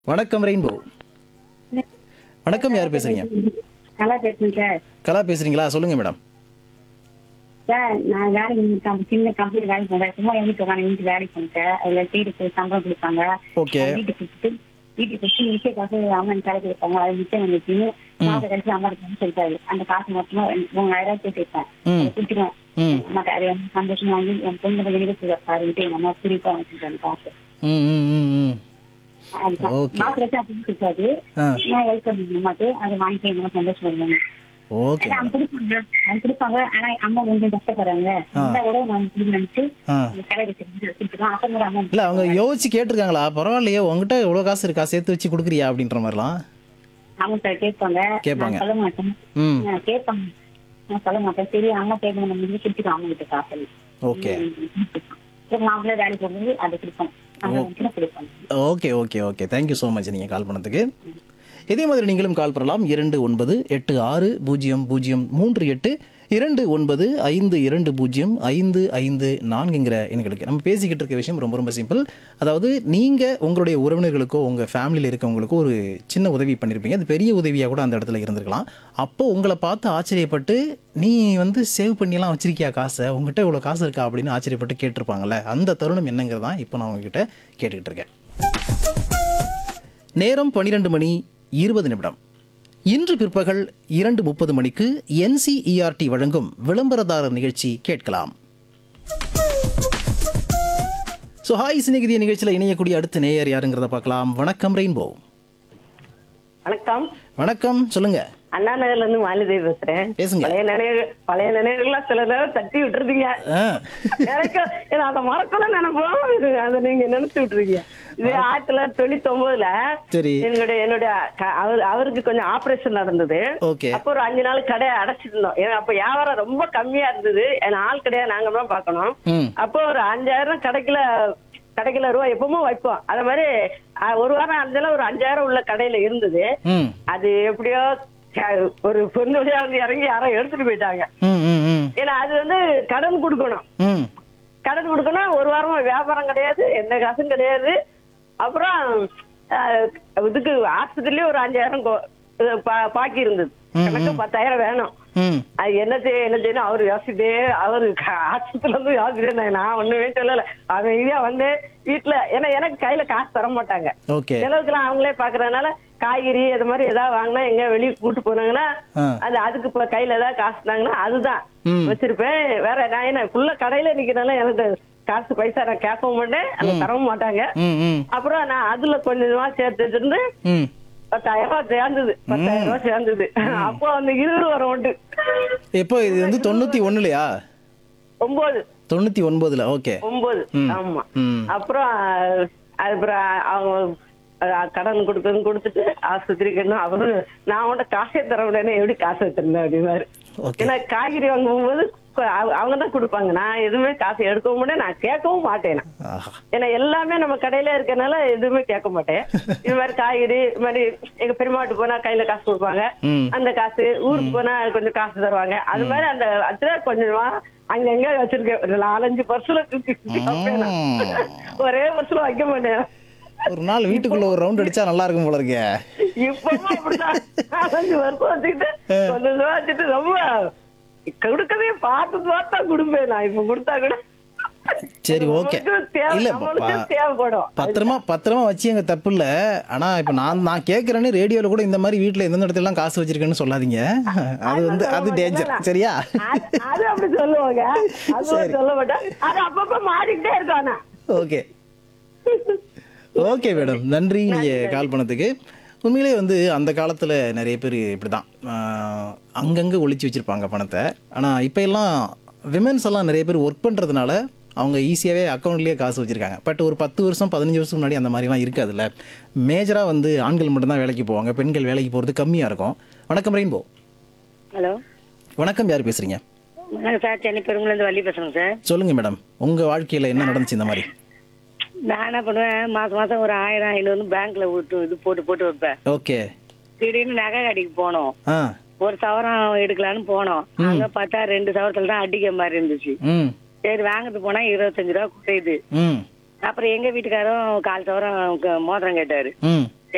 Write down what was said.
வணக்கம் ரெயின்போ வணக்கம் யார் பேசுறீங்க நல்லா பேசுங்க சார் கலா பேசுறீங்களா சொல்லுங்க மேடம் சார் நான் வேலைக்கு கம்- சின்ன கம்பெனி வேலைக்கு போனேன் சும்மா எங்கிட்டு உட்காந்து வீட்டு வேலைக்கு போனேன் சார் அதுல சீடு போய் சம்பளம் கொடுப்பாங்க ஓகே வீட்டுக்கு கொடுத்துட்டு வீட்டுக்கு கொடுத்து நிச்சய காசு அம்மா கடைக்கு கொடுப்பாங்க அது நிச்சயம் வந்துச்சு மாசம் கழிச்சு அம்மா கிட்ட சொல்லிட்டாரு அந்த காசு மொத்தமா ரெண்டு- மூணாயிரம் ரூபாய் கேட்டுருப்பேன் ம் அதை கொடுத்துருவேன் ம் அம்மாக்கு அது வந்து சந்தோஷமா வாங்கி என் பொண்ணு வெளியே பாருக்கிட்டு எங்க அம்மா குறிப்பா வச்சுருக்காங்க காசு ம் ம் ம் ம் அதுதான் Okay. மாசம் கழிச்சு அப்படின்னு கொடுத்தாரு ஆ நான் வெல்கம் அம்மாக்கு அதை வாங்கிட்டு எங்க அம்மா சந்தோஷம் வருவாங்க ஓகே ஆனா, அவங்க கொடுப்பாங்க அவங்க கொடுப்பாங்க ஆனா அம்மா கொஞ்சம் கஷ்டப்படுறாங்க இந்த விட நான் திரும்பி நினைச்சு ஆ கடை வச்சிருக்கோம் அப்ப கூட அம்மா இல்ல அவங்க யோசிச்சு கேட்டிருக்காங்களா பரவாயில்லையே உங்ககிட்ட இவ்வளவு காசு இருக்கா சேர்த்து வச்சு கொடுக்குறியா அப்படின்ற மாதிரிலாம் அவங்க கேட்பாங்க கேட்பாங்க. நான் சொல்ல மாட்டேன் ம் நான் கேட்பாங்க நான் சொல்ல மாட்டேன் சரி அம்மா கேட்கணும் நம்ம வந்து கொடுத்துருக்கோம் அம்மா கிட்ட காசு ஓகே சரி மாப்பிள்ளை வேலைக்கு போகும்போது அதை கொடுப்போம் அந்த வந்து கொடுப்போம் okay okay okay thank you so much நீங்கள் கால் பண்ணதுக்கு இதே மாதிரி நீங்களும் கால் பண்ணலாம் இரண்டு ஒன்பது எட்டு ஆறு பூஜ்ஜியம் பூஜ்ஜியம் மூன்று எட்டு இரண்டு ஒன்பது ஐந்து இரண்டு பூஜ்ஜியம் ஐந்து ஐந்து நான்குங்கிற எண்களுக்கு நம்ம பேசிக்கிட்டு இருக்க விஷயம் ரொம்ப ரொம்ப சிம்பிள் அதாவது நீங்கள் உங்களுடைய உறவினர்களுக்கோ உங்கள் ஃபேமிலியில் இருக்கவங்களுக்கோ ஒரு சின்ன உதவி பண்ணியிருப்பீங்க அது பெரிய உதவியாக கூட அந்த இடத்துல இருந்திருக்கலாம் அப்போ உங்களை பார்த்து ஆச்சரியப்பட்டு நீ வந்து சேவ் பண்ணியெல்லாம் வச்சிருக்கியா காசை உங்ககிட்ட இவ்வளோ காசு இருக்கா அப்படின்னு ஆச்சரியப்பட்டு கேட்டிருப்பாங்கல்ல அந்த தருணம் என்னங்கிறது தான் இப்போ நான் உங்ககிட்ட கேட்டுக்கிட்டு இருக்கேன் நேரம் பன்னிரண்டு மணி இருபது நிமிடம் இன்று பிற்பகல் இரண்டு முப்பது மணிக்கு என்சிஇஆர்டி வழங்கும் விளம்பரதாரர் நிகழ்ச்சி கேட்கலாம் ஸோ ஹாய் சிநேகிதிய நிகழ்ச்சியில் இணையக்கூடிய அடுத்த நேயர் யாருங்கிறத பார்க்கலாம் வணக்கம் ரெயின்போ வணக்கம் வணக்கம் சொல்லுங்க அண்ணா நகர்ல இருந்து மாலிதேவி பேசுறேன் பேசுங்க. பழைய நினைவு பழைய நினைவுகள்லாம் சில நேரம் தட்டி விட்டுருந்தீங்க ஆ எனக்கு எனக்கு அதை மறக்கல நினைப்போம் இது அதை நீங்க நினைச்சு விட்டுருக்கீங்க இது ஆயிரத்தி தொள்ளாயிரத்தி தொண்ணூத்தி ஒன்பதுல சரி என்னுடைய என்னுடைய க- அவர் அவருக்கு கொஞ்சம் ஆபரேஷன் நடந்தது ஓகே அப்போ ஒரு அஞ்சு நாள் கடையை அடைச்சிருந்தோம் ஏன்னா அப்ப வியாபாரம் ரொம்ப கம்மியா இருந்தது ஏன்னா ஆள் கிடையாது நாங்க தான் பார்க்கணும் ம் அப்போ ஒரு அஞ்சாயிரம் கிடைக்கல கிடைக்கல ரூபா எப்பவும் வைப்போம் அது மாதிரி அஹ், ஒரு வாரம் அஞ்சாலும் ஒரு அஞ்சாயிரம் உள்ள கடையில இருந்தது ம் அது எப்படியோ க- ஒரு பொண்ணு வழியா வந்து இறங்கி யாரோ எடுத்துட்டு போயிட்டாங்க ம் ம் ம் ஏன்னா அது வந்து கடன் கொடுக்கணும் ம் கடன் கொடுக்கணும் ஒரு வாரமா வியாபாரம் கிடையாது எந்த காசும் கிடையாது அப்புறம் அஹ், இதுக்கு ஆஸ்பத்திரிலயே ஒரு அஞ்சாயிரம் கொ- இது பா- பாக்கி இருந்தது எனக்கு பத்தாயிரம் வேணும் ம் அது என்ன செய்ய என்ன செய்யணும் அவரு யோசிச்சுட்டே அவரு க- ஆஸ்பத்திரில இருந்து யோசிச்சுட்டே நான் ஒண்ணுமே சொல்லல அவன் இதா வந்து வீட்டுல ஏன்னா எனக்கு கையில காசு தர மாட்டாங்க ஓகே செலவுக்குலாம் அவங்களே பாக்குறதுனால காய்கறி அது மாதிரி ஏதாவது வாங்கினா எங்க வெளியே கூட்டு போனாங்கன்னா ஆ. அது அதுக்கு இப்ப கையில ஏதாவது காசு தாங்கன்னா அதுதான் ம். வச்சிருப்பேன் வேற நான் என்ன ஃபுல்லா கடையில நிக்கிறனால எனக்கு காசு பைசா நான் கேட்கவும் மாட்டேன் அதை தரவும் மாட்டாங்க ம் ம் அப்புறம் நான் அதுல கொஞ்சமா சேர்த்து வச்சிருந்து ம் பத்தாயிரம் ரூபாய் சேர்ந்தது பத்தாயிரம் ரூபாய் சேர்ந்தது அப்போ அந்த இருபது வரும் உண்டு எப்போ இது வந்து தொண்ணூற்றி ஒன்றுலையா ஒன்பது தொண்ணூற்றி ஒன்பதுல ஓகே ஒன்பது ம். ஆமா ம் அப்புறம் அப்புறம் அவங்க அஹ், கடன் கொடுக்கறது கொடுத்துட்டு ஆஸ்பத்திரிக்கு என்ன அவரு நான் உன்ட காசே தர உடனே எப்படி காசு வச்சிருந்தேன் அப்படின்னாரு ஓகே ஏன்னா காய்கறி வாங்கும்போது அவங்க தான் கொடுப்பாங்க நான் எதுவுமே காசு எடுக்கவும் மாட்டேன் நான் கேட்கவும் மாட்டேன் நான். ஆஹா ஏன்னா எல்லாமே நம்ம கடையில இருக்கனால எதுவுமே கேட்க மாட்டேன் இது மாதிரி காய்கறி இது மாதிரி எங்க பெருமாட்டு போனா கையில காசு கொடுப்பாங்க ம் அந்த காசு ஊருக்கு போனா கொஞ்சம் காசு தருவாங்க அது மாதிரி அந்த அதுல கொஞ்சமா அங்கங்க வச்சிருக்கேன் ஒரு நாலஞ்சு பர்சுல ஒரே பர்சுல வைக்க மாட்டேன் ஒரு நாள் வீட்டுக்குள்ள ஒரு ரவுண்ட் அடிச்சா நல்லா இருக்கும் போல இருக்கே இப்பவும் அப்படிதான் நாலஞ்சு வருஷம் வச்சுக்கிட்டு கொஞ்சம் கொஞ்சமா வச்சுட்டு ரொம்ப கொடுக்கவே பார்த்து பார்த்தா கொடுப்பேன் நான் இப்ப கொடுத்தா கூட சரி ஓகே நம்மளுக்கு தேவை- இல்ல நம்மளுக்கு ப- தேவைப்படும் பத்திரமா பத்திரமா வச்சு எங்க தப்பு இல்ல ஆனா இப்ப நான் நான் கேக்குறேன்னு ரேடியோல கூட இந்த மாதிரி வீட்டுல எந்தெந்த இடத்துல எல்லாம் காசு வச்சிருக்கேன்னு சொல்லாதீங்க அது வந்து அது டேஞ்சர் சரியா அது- அது அப்படி சொல்லுவாங்க அது சரி. சொல்ல மாட்டேன் அது அப்பப்ப மாறிக்கிட்டே இருக்கும் ஆனா ஓகே ஓகே மேடம் நன்றி நீங்க கால் பண்ணதுக்கு உண்மையிலே வந்து அந்த காலத்தில் நிறைய பேர் இப்படி தான் அங்கங்கே ஒளிச்சு வச்சுருப்பாங்க பணத்தை ஆனால் இப்போ எல்லாம் விமென்ஸ் எல்லாம் நிறைய பேர் ஒர்க் பண்ணுறதுனால அவங்க ஈஸியாகவே அக்கௌண்ட்லேயே காசு வச்சுருக்காங்க பட் ஒரு பத்து வருஷம் பதினஞ்சு வருஷம் முன்னாடி அந்த மாதிரிலாம் இருக்காதுல்ல மேஜராக வந்து ஆண்கள் மட்டும்தான் வேலைக்கு போவாங்க பெண்கள் வேலைக்கு போகிறது கம்மியாக இருக்கும் வணக்கம் ரெயின்போ ஹலோ வணக்கம் யார் பேசுகிறீங்க வணக்கம் சார் சென்னை பெருங்குலேருந்து வள்ளி பேசுறேங்க சார் சொல்லுங்கள் மேடம் உங்கள் வாழ்க்கையில் என்ன நடந்துச்சு இந்த மாதிரி நான் என்ன பண்ணுவேன் மாசம் மாசம் ஒரு ஆயிரம் ஐநூறு பேங்க்ல விட்டு இது போட்டு போட்டு வைப்பேன் ஓகே திடீர்னு நகை கடைக்கு போனோம் ஆ ஒரு சவரம் எடுக்கலான்னு போனோம் அங்க பார்த்தா ரெண்டு சவரத்துல தான் அடிக்க மாதிரி இருந்துச்சு ம் சரி வாங்கிட்டு போனா இருபத்தஞ்சு ரூபா குறையுது ம் அப்புறம் எங்க வீட்டுக்காரும் கால் சவரம் க- மோதிரம் கேட்டாரு ம்